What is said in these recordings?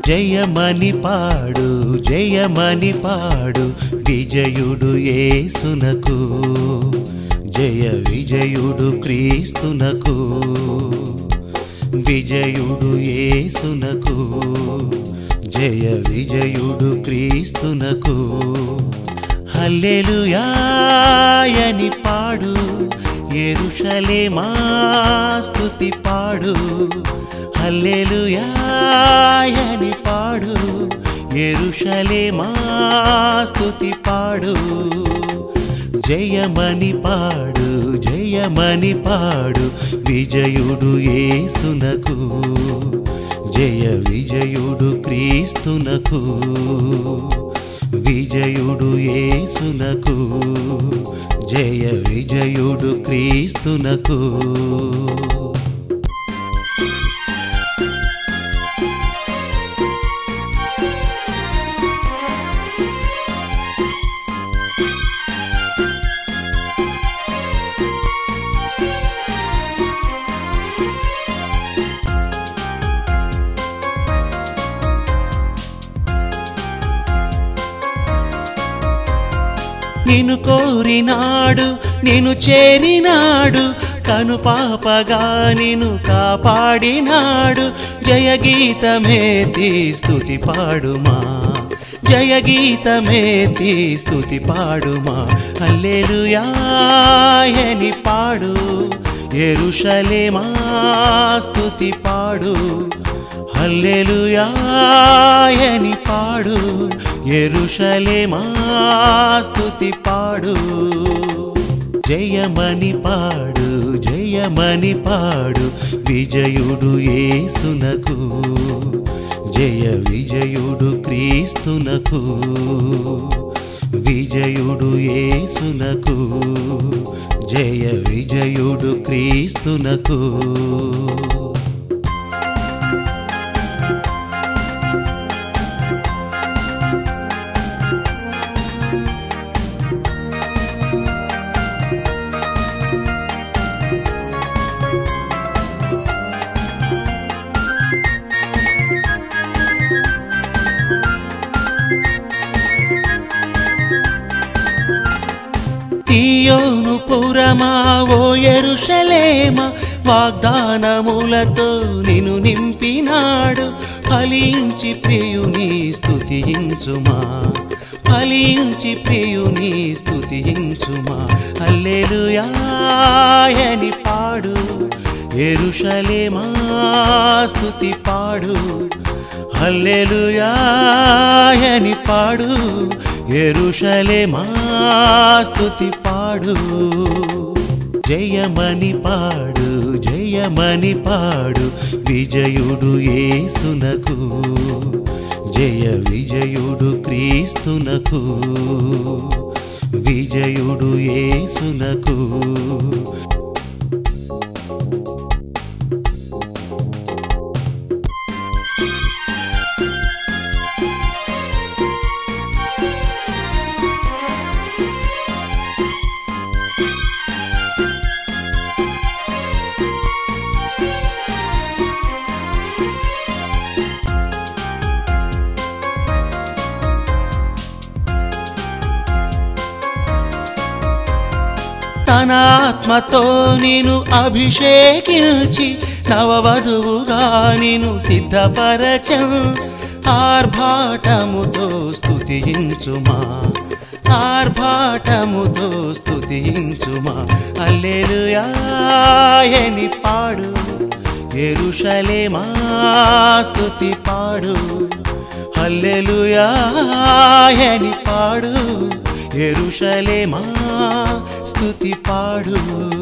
జయమని పాడు జయమని పాడు విజయుడు యేసునకు జయ విజయుడు క్రీస్తునకు విజయుడు యేసునకు జయ విజయుడు క్రీస్తునకు హల్లెలూయాయని పాడు ఎరుషలేమా స్తుతి పాడు హల్లెలూయాయని పాడు ఎరుషలేమా స్తుతి పాడు జయమని పాడు జయమని పాడు విజయుడు యేసునకు జయ విజయుడు క్రీస్తునకు విజయుడు యేసునకు జయ విజయుడు క్రీస్తునకు నిన్ను కోరినాడు నిన్ను చేరినాడు కను పాపగా నిన్ను కాపాడినాడు జయ గీతమేతి స్తుతి పాడుమా జయ గీతమేతి స్తుతి పాడుమా హల్లెలూయాయని పాడు ఎరుషలేమా స్తుతి పాడు హల్లెలూయాయని పాడు ఎరుషలేమా స్తుతి పాడు జయమని పాడు జయమని పాడు విజయుడు యేసునకు జయ విజయుడు క్రీస్తునకు విజయుడు యేసునకు జయ విజయుడు క్రీస్తునకు తీయోను పురమా ఓ ఎరుషలేమ వాగ్దానములతో నిన్ను నింపినాడు ఫలించి ప్రియుని స్తుతించుమా ఫలించి ప్రియుని స్తుతించుమా హల్లెలూయాయని పాడు ఎరుషలేమా స్తుతి పాడు హల్లెలూయాయని పాడు ఎరుషలేమా స్తుతి పాడు జయమని పాడు జయమని పాడు విజయుడు యేసునకు జయ విజయుడు క్రీస్తునకు విజయుడు యేసునకు తన ఆత్మతో నేను అభిషేకించి నవవధువుగా నేను సిద్ధపరచం ఆర్భాటముతో స్తుతించుమా ఆర్భాటముతో స్తుతించుమా అల్లెలుయాయని పాడు ఎరుషలేమా స్తుతి పాడు హల్లెలూయాయని పాడు ఎరుషలేమా స్తుతి పాడు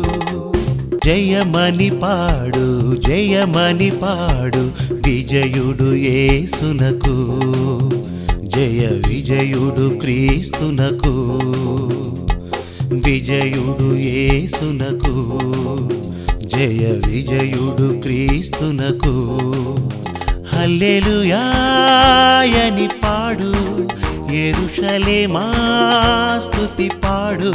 జయమని పాడు జయమని పాడు విజయుడు యేసునకు జయ విజయుడు క్రీస్తునకు విజయుడు యేసునకు జయ విజయుడు క్రీస్తునకు హల్లెలూయాయని పాడు ఎరుషలేమా స్తుతి పాడు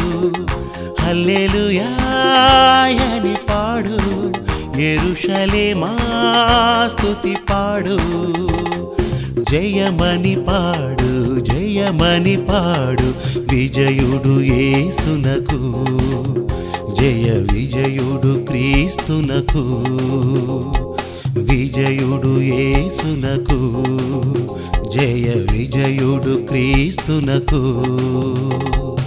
హల్లెలూయాయని పాడు ఎరుషలేమా స్తుతి పాడు జయమని పాడు జయమని పాడు విజయుడు యేసునకు జయ విజయుడు క్రీస్తునకు విజయుడు యేసునకు జయ విజయుడు క్రీస్తునకు